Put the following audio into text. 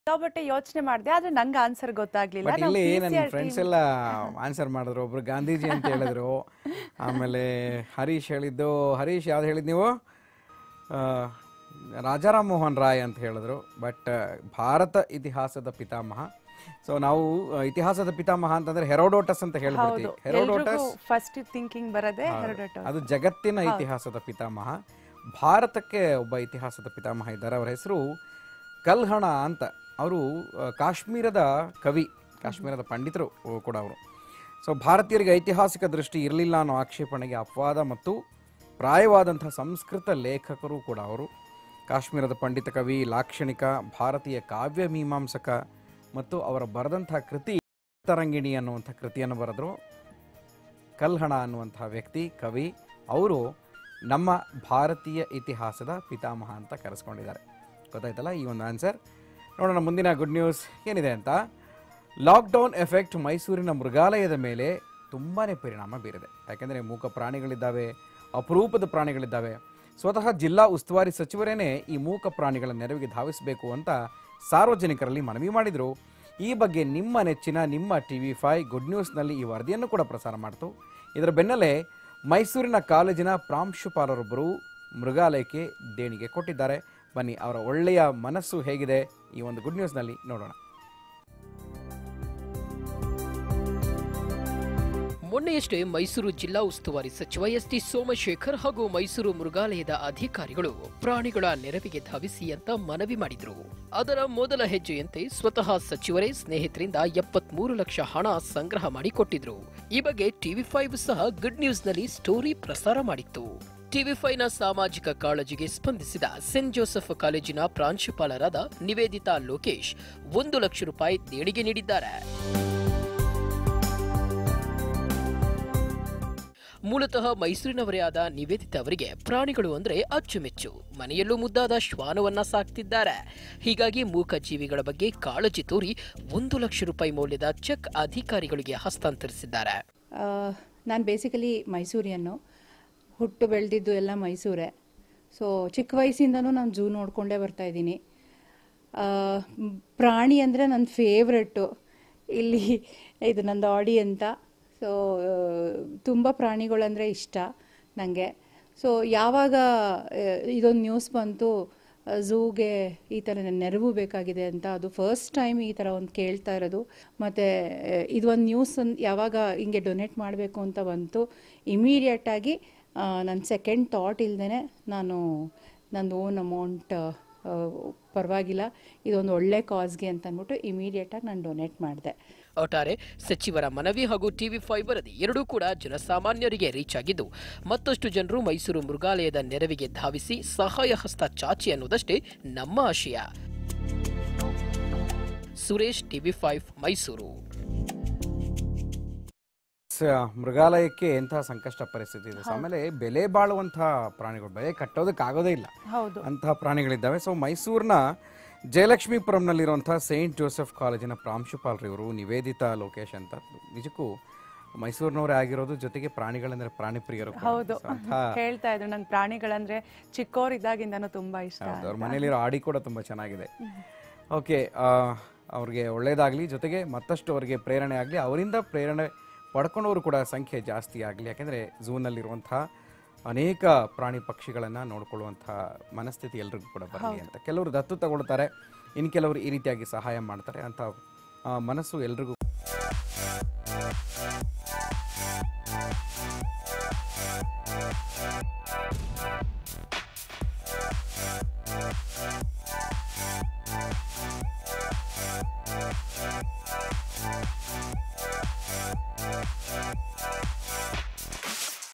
ಸಿಕ್ಕಾಪಟ್ಟೆ ಯೋಚನೆ ಮಾಡಿದೆ ಆದ್ರೆ ನಂಗೆ ಆನ್ಸರ್ ಗೊತ್ತಾಗ್ಲಿಲ್ಲ ಬಟ್ ನಾವು ಇಲ್ಲಿ ನನ್ನ PCR ಫ್ರೆಂಡ್ಸ್ team- ಎಲ್ಲ ಆನ್ಸರ್ ಮಾಡಿದ್ರು ಒಬ್ರು ಗಾಂಧೀಜಿ ಅಂತ ಹೇಳಿದ್ರು ಆಮೇಲೆ ಹರೀಶ್ ಹೇಳಿದ್ದು ಹರೀಶ್ ಯಾವ್ದು ಹೇಳಿದ್ ನೀವು ಆ, ರಾಜಾರಾಮ್ ಮೋಹನ್ ರಾಯ್ ಅಂತ ಹೇಳಿದ್ರು ಬಟ್ ಭಾರತ ಇತಿಹಾಸದ ಪಿತಾಮಹ ಸೊ ನಾವು ಆ, ಇತಿಹಾಸದ ಪಿತಾಮಹ ಅಂತಂದ್ರೆ ಹೆರೋಡೋಟಸ್ ಅಂತ ಹೇಳ್ಬಿಡ್ತೀವಿ ಹೌದು ಹೆರೋಡೋಟಸ್ ಎಲ್ರಿಗೂ ಫಸ್ಟ್ ಥಿಂಕಿಂಗ್ ಬರೋದೇ ಹೌದು. ಹೆರೋಡೋಟಸ್ ಅದು ಜಗತ್ತಿನ ಇತಿಹಾಸದ ಪಿತಾಮಹ ಭಾರತಕ್ಕೆ ಒಬ್ಬ ಇತಿಹಾಸದ ಪಿತಾಮಹ ಇದ್ದಾರೆ ಅವರ ಹೆಸರು ಕಲ್ಹಣ ಅಂತ ಅವರು ಕಾಶ್ಮೀರದ ಕವಿ ಕಾಶ್ಮೀರದ ಪಂಡಿತರು ಕೂಡ ಅವರು ಸೊ ಭಾರತೀಯರಿಗೆ ಐತಿಹಾಸಿಕ ದೃಷ್ಟಿ ಇರಲಿಲ್ಲ ಅನ್ನೋ ಆಕ್ಷೇಪಣೆಗೆ ಅಪವಾದ ಮತ್ತು ಪ್ರಾಯವಾದಂಥ ಸಂಸ್ಕೃತ ಲೇಖಕರು ಕೂಡ ಅವರು ಕಾಶ್ಮೀರದ ಪಂಡಿತ ಕವಿ ಲಾಕ್ಷಣಿಕ ಭಾರತೀಯ ಕಾವ್ಯ ಮೀಮಾಂಸಕ ಮತ್ತು ಅವರ ಬರೆದಂಥ ಕೃತಿ ತರಂಗಿಣಿ ಅನ್ನುವಂಥ ಕೃತಿಯನ್ನು ಬರೆದ್ರು ಕಲ್ಹಣ ಅನ್ನುವಂತಹ ವ್ಯಕ್ತಿ ಕವಿ ಅವರು ನಮ್ಮ ಭಾರತೀಯ ಇತಿಹಾಸದ ಪಿತಾಮಹ ಅಂತ ಕರೆಸ್ಕೊಂಡಿದ್ದಾರೆ ಗೊತ್ತಾಯ್ತಲ್ಲ ಈ ಒಂದು ಆನ್ಸರ್ ನೋಡೋಣ ಮುಂದಿನ ಗುಡ್ ನ್ಯೂಸ್ ಏನಿದೆ ಅಂತ ಲಾಕ್ಡೌನ್ ಎಫೆಕ್ಟ್ ಮೈಸೂರಿನ ಮೃಗಾಲಯದ ಮೇಲೆ ತುಂಬಾ ಪರಿಣಾಮ ಬೀರಿದೆ ಯಾಕೆಂದರೆ ಮೂಕ ಪ್ರಾಣಿಗಳಿದ್ದಾವೆ ಅಪರೂಪದ ಪ್ರಾಣಿಗಳಿದ್ದಾವೆ ಸ್ವತಃ ಜಿಲ್ಲಾ ಉಸ್ತುವಾರಿ ಸಚಿವರೇನೆ ಈ ಮೂಕ ಪ್ರಾಣಿಗಳ ನೆರವಿಗೆ ಧಾವಿಸಬೇಕು ಅಂತ ಸಾರ್ವಜನಿಕರಲ್ಲಿ ಮನವಿ ಮಾಡಿದರು ಈ ಬಗ್ಗೆ ನಿಮ್ಮ ನೆಚ್ಚಿನ ನಿಮ್ಮ ಟಿ ವಿ ಫೈ ಗುಡ್ ನ್ಯೂಸ್ನಲ್ಲಿ ಈ ವರದಿಯನ್ನು ಕೂಡ ಪ್ರಸಾರ ಮಾಡಿತು ಇದರ ಬೆನ್ನಲ್ಲೇ ಮೈಸೂರಿನ ಕಾಲೇಜಿನ ಪ್ರಾಂಶುಪಾಲರೊಬ್ಬರು ಮೃಗಾಲಯಕ್ಕೆ ದೇಣಿಗೆ ಕೊಟ್ಟಿದ್ದಾರೆ ಬನ್ನಿ ಅವರ ಒಳ್ಳೆಯ ಮನಸ್ಸು ಹೇಗಿದೆ ಈ ಒಂದು ಗುಡ್ ನ್ಯೂಸ್ನಲ್ಲಿ ನೋಡೋಣ ಮೊನ್ನೆಯಷ್ಟೇ ಮೈಸೂರು ಜಿಲ್ಲಾ ಉಸ್ತುವಾರಿ ಸಚಿವ ಎಸ್ ಟಿ ಸೋಮಶೇಖರ್ ಹಾಗೂ ಮೈಸೂರು ಮೃಗಾಲಯದ ಅಧಿಕಾರಿಗಳು ಪ್ರಾಣಿಗಳ ನೆರವಿಗೆ ಧಾವಿಸಿ ಅಂತ ಮನವಿ ಮಾಡಿದ್ರು ಅದರ ಮೊದಲ ಹೆಜ್ಜೆಯಂತೆ ಸ್ವತಃ ಸಚಿವರೇ ಸ್ನೇಹಿತರಿಂದ ಎಪ್ಪತ್ಮೂರು ಲಕ್ಷ ಹಣ ಸಂಗ್ರಹ ಮಾಡಿ ಕೊಟ್ಟಿದ್ರು ಈ ಬಗ್ಗೆ ಟಿವಿ ಫೈವ್ ಸಹ ಗುಡ್ ನ್ಯೂಸ್ನಲ್ಲಿ ಸ್ಟೋರಿ ಪ್ರಸಾರ ಮಾಡಿತ್ತು ಟಿವಿ ಫೈವ್ನ ಸಾಮಾಜಿಕ ಕಾಳಜಿಗೆ ಸ್ಪಂದಿಸಿದ ಸೆಂಟ್ ಜೋಸೆಫ್ ಕಾಲೇಜಿನ ಪ್ರಾಂಶುಪಾಲರಾದ ನಿವೇದಿತಾ ಲೋಕೇಶ್ ಒಂದು ಲಕ್ಷ ರೂಪಾಯಿ ದೇಣಿಗೆ ನೀಡಿದ್ದಾರೆ ಮೂಲತಃ ಮೈಸೂರಿನವರೇ ಆದ ನಿವೇದಿತ ಅವರಿಗೆ ಪ್ರಾಣಿಗಳು ಅಂದ್ರೆ ಅಚ್ಚುಮೆಚ್ಚು ಮನೆಯಲ್ಲೂ ಮುದ್ದಾದ ಶ್ವಾನವನ್ನ ಸಾಕ್ತಿದ್ದಾರೆ ಹೀಗಾಗಿ ಮೂಕ ಜೀವಿಗಳ ಬಗ್ಗೆ ಕಾಳಜಿ ತೋರಿ ಒಂದು ಲಕ್ಷ ರೂಪಾಯಿ ಮೌಲ್ಯದ ಚೆಕ್ ಅಧಿಕಾರಿಗಳಿಗೆ ಹಸ್ತಾಂತರಿಸಿದ್ದಾರೆ ನಾನು ಬೇಸಿಕಲಿ ಮೈಸೂರಿಯನ್ನು ಹುಟ್ಟು ಬೆಳೆದಿದ್ದು ಎಲ್ಲ ಮೈಸೂರೇ ಸೊ ಚಿಕ್ಕ ವಯಸ್ಸಿಂದನೂ ನಾನು ಝೂ ನೋಡ್ಕೊಂಡೇ ಬರ್ತಾ ಇದ್ದೀನಿ ಪ್ರಾಣಿ ಅಂದರೆ ನನ್ನ ಫೇವ್ರೆಟ್ಟು ಇಲ್ಲಿ ಇದು ನಂದು ಆಡಿ ಅಂತ ಸೊ ತುಂಬ ಪ್ರಾಣಿಗಳಂದರೆ ಇಷ್ಟ ನನಗೆ ಸೊ ಯಾವಾಗ ಇದೊಂದು ನ್ಯೂಸ್ ಬಂತು ಝೂಗೆ ಈ ಥರ ನೆರವು ಬೇಕಾಗಿದೆ ಅಂತ ಅದು ಫಸ್ಟ್ ಟೈಮ್ ಈ ಥರ ಒಂದು ಕೇಳ್ತಾ ಇರೋದು ಮತ್ತು ಇದೊಂದು ನ್ಯೂಸ್ ಯಾವಾಗ ಹಿಂಗೆ ಡೊನೇಟ್ ಮಾಡಬೇಕು ಅಂತ ಬಂತು ಇಮಿಡಿಯೇಟಾಗಿ ನನ್ನ ಸೆಕೆಂಡ್ ಥಾಟ್ ಇಲ್ದೇ ನಾನು ನಂದು ಓನ್ ಅಮೌಂಟ್ ಪರವಾಗಿಲ್ಲ ಇದೊಂದು ಒಳ್ಳೆ ಕಾಸ್ಗೆ ಅಂತ ಅಂದ್ಬಿಟ್ಟು ಇಮಿಡಿಯೇಟಾಗಿ ನಾನು ಡೊನೇಟ್ ಮಾಡಿದೆ ಒಟ್ಟಾರೆ ಸಚಿವರ ಮನವಿ ಹಾಗೂ ಟಿವಿ ಫೈವ್ ವರದಿ ಎರಡೂ ಕೂಡ ಜನಸಾಮಾನ್ಯರಿಗೆ ರೀಚ್ ಆಗಿದ್ದು ಮತ್ತಷ್ಟು ಜನರು ಮೈಸೂರು ಮೃಗಾಲಯದ ನೆರವಿಗೆ ಧಾವಿಸಿ ಸಹಾಯ ಹಸ್ತ ಚಾಚಿ ಅನ್ನೋದಷ್ಟೇ ನಮ್ಮ ಆಶಯ ಸುರೇಶ್ ಟಿವಿ ಫೈವ್ ಮೈಸೂರು ಸ- ಮೃಗಾಲಯಕ್ಕೆ ಎಂತಹ ಸಂಕಷ್ಟ ಪರಿಸ್ಥಿತಿ ಇದೆ ಸೊ ಆಮೇಲೆ ಬೆಲೆ ಬಾಳುವಂತಹ ಪ್ರಾಣಿಗಳು ಬೆಲೆ ಕಟ್ಟೋದಕ್ಕಾಗೋದೇ ಇಲ್ಲ ಹೌದು ಅಂತಹ ಪ್ರಾಣಿಗಳಿದ್ದಾವೆ ಸೊ ಮೈಸೂರಿನ ಜಯಲಕ್ಷ್ಮೀಪುರಂನಲ್ಲಿರುವಂತಹ ಸೇಂಟ್ ಜೋಸೆಫ್ ಕಾಲೇಜಿನ ಪ್ರಾಂಶುಪಾಲರು ಇವರು ನಿವೇದಿತಾ ಲೋಕೇಶ್ ಅಂತ ನಿಜಕ್ಕೂ ಮೈಸೂರಿನವರೇ ಆಗಿರೋದು ಜೊತೆಗೆ ಪ್ರಾಣಿಗಳಂದ್ರೆ ಪ್ರಾಣಿ ಪ್ರಿಯರು ಕೂಡ. ಹೌದು So ಅಂತಹ ಹೇಳ್ತಾ ಇದ್ರು ನಂಗೆ ಪ್ರಾಣಿಗಳಂದ್ರೆ ಚಿಕ್ಕವರಿದ್ದಾಗಿಂದನೂ ತುಂಬಾ ಇಷ್ಟ ಹೌದು, ಅವ್ರ ಮನೇಲಿರೋ ಆಡಿ ಕೂಡ ತುಂಬಾ ಚೆನ್ನಾಗಿದೆ ಓಕೆ ಅವ್ರಿಗೆ ಒಳ್ಳೇದಾಗ್ಲಿ ಜೊತೆಗೆ ಮತ್ತಷ್ಟು ಅವರಿಗೆ ಪ್ರೇರಣೆ ಆಗಲಿ ಅವರಿಂದ ಪ್ರೇರಣೆ ಪಡ್ಕೊಂಡವರು ಕೂಡ ಸಂಖ್ಯೆ ಜಾಸ್ತಿ ಆಗಲಿ ಯಾಕೆಂದರೆ ಝೂನಲ್ಲಿರುವಂತಹ ಅನೇಕ ಪ್ರಾಣಿ ಪಕ್ಷಿಗಳನ್ನು ನೋಡ್ಕೊಳ್ಳುವಂಥ ಮನಸ್ಥಿತಿ ಎಲ್ರಿಗೂ ಕೂಡ ಬರಲಿ ಅಂತ ಕೆಲವರು ದತ್ತು ತಗೊಳ್ತಾರೆ ಇನ್ನು ಕೆಲವರು ಈ ರೀತಿಯಾಗಿ ಸಹಾಯ ಮಾಡ್ತಾರೆ ಅಂತ ಆ, ಮನಸ್ಸು ಎಲ್ರಿಗೂ